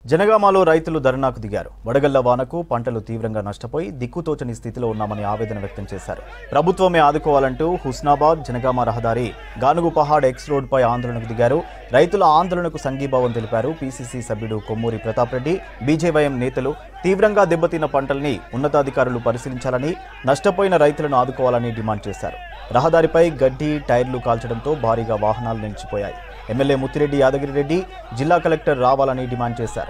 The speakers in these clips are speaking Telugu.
జనగామలో రైతులు ధర్నాకు దిగారు వడగళ్ల వానకు పంటలు తీవ్రంగా నష్టపోయి దిక్కుతోచని స్థితిలో ఉన్నామని ఆవేదన వ్యక్తం చేశారు ప్రభుత్వమే ఆదుకోవాలంటూ హుస్నాబాద్ జనగామ రహదారి గానుగు పహాడ్ ఎక్స్ రోడ్పై ఆందోళనకు దిగారు రైతుల ఆందోళనకు సంఘీభావం తెలిపారు పీసీసీ సభ్యుడు కొమ్మూరి ప్రతాప్ రెడ్డి బీజేవైఎం నేతలు తీవ్రంగా దెబ్బతిన్న పంటల్ని ఉన్నతాధికారులు పరిశీలించాలని నష్టపోయిన రైతులను ఆదుకోవాలని డిమాండ్ చేశారు రహదారిపై గడ్డి టైర్లు కాల్చడంతో భారీగా వాహనాలు నిలిచిపోయాయి ఎమ్మెల్యే ముత్తిరెడ్డి యాదగిరి రెడ్డి జిల్లా కలెక్టర్ రావాలని డిమాండ్ చేశారు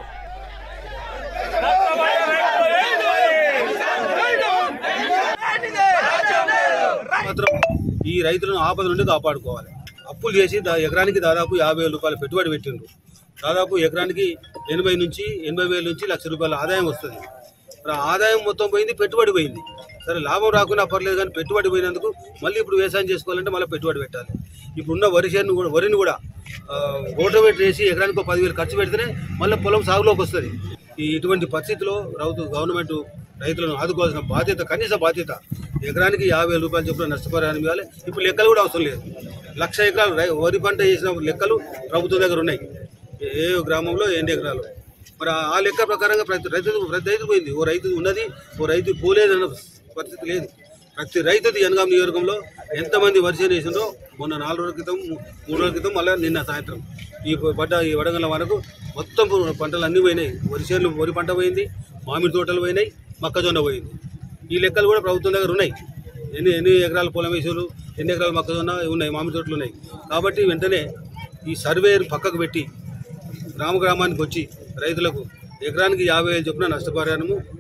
మాత్రం ఈ రైతులను ఆపద నుండి కాపాడుకోవాలి అప్పులు చేసి దా- ఎకరానికి దాదాపు యాభై వేల రూపాయలు పెట్టుబడి పెట్టిండ్రు దాదాపు ఎకరానికి ఎనభై నుంచి ఎనభై వేల నుంచి లక్ష రూపాయల ఆదాయం వస్తుంది మరి ఆ ఆదాయం మొత్తం పోయింది పెట్టుబడి పోయింది సరే లాభం రాకున్నా పర్లేదు కానీ పెట్టుబడి పోయినందుకు మళ్ళీ ఇప్పుడు వ్యవసాయం చేసుకోవాలంటే మళ్ళీ పెట్టుబడి పెట్టాలి ఇప్పుడున్న వరి చేను కూడా వరిని కూడా రోటోవేట్ చేసి ఎకరానికి ఒక పదివేలు ఖర్చు పెడితేనే మళ్ళీ పొలం సాగులోకి వస్తుంది ఈ ఇటువంటి పరిస్థితిలో రౌతు గవర్నమెంట్ రైతులను ఆదుకోవాల్సిన బాధ్యత కనీస బాధ్యత ఎకరానికి యాభై వేల రూపాయలు చొప్పున నష్టపరిహారం ఇవ్వాలి ఇప్పుడు లెక్కలు కూడా అవసరం లేదు లక్ష ఎకరాలు రై- వరి పంట చేసిన లెక్కలు ప్రభుత్వం దగ్గర ఉన్నాయి ఏ- ఏ గ్రామంలో ఎన్ని ఎకరాలు మరి ఆ- ఆ లెక్క ప్రకారంగా ప్రతి రైతు ప్రతి రైతు పోయింది ఓ రైతు ఉన్నది ఓ రైతు పోలేదన్న పరిస్థితి లేదు ప్రతి రైతుది జనగాం నియోజకవర్గంలో ఎంతమంది వరిసేను వేసిందో మొన్న నాలుగు రోజుల క్రితం మూ- మూడు రోజుల క్రితం మళ్ళీ నిన్న సాయంత్రం ఈ పడ్డ ఈ వడగల వరకు మొత్తం పంటలు అన్నీ పోయినాయి వరి చేనులు వరి పంట పోయింది మామిడి తోటలు పోయినాయి మొక్కజొన్న పోయింది ఈ లెక్కలు కూడా ప్రభుత్వం దగ్గర ఉన్నాయి ఎన్ని ఎన్ని ఎకరాల పొలం వేసారు ఎన్ని ఎకరాల మొక్కజొన్న ఉన్నాయి మామిడి తోటలు ఉన్నాయి కాబట్టి వెంటనే ఈ సర్వే పక్కకు పెట్టి గ్రామ గ్రామానికి వచ్చి రైతులకు ఎకరానికి యాభై వేలు చొప్పున నష్టపరిహారము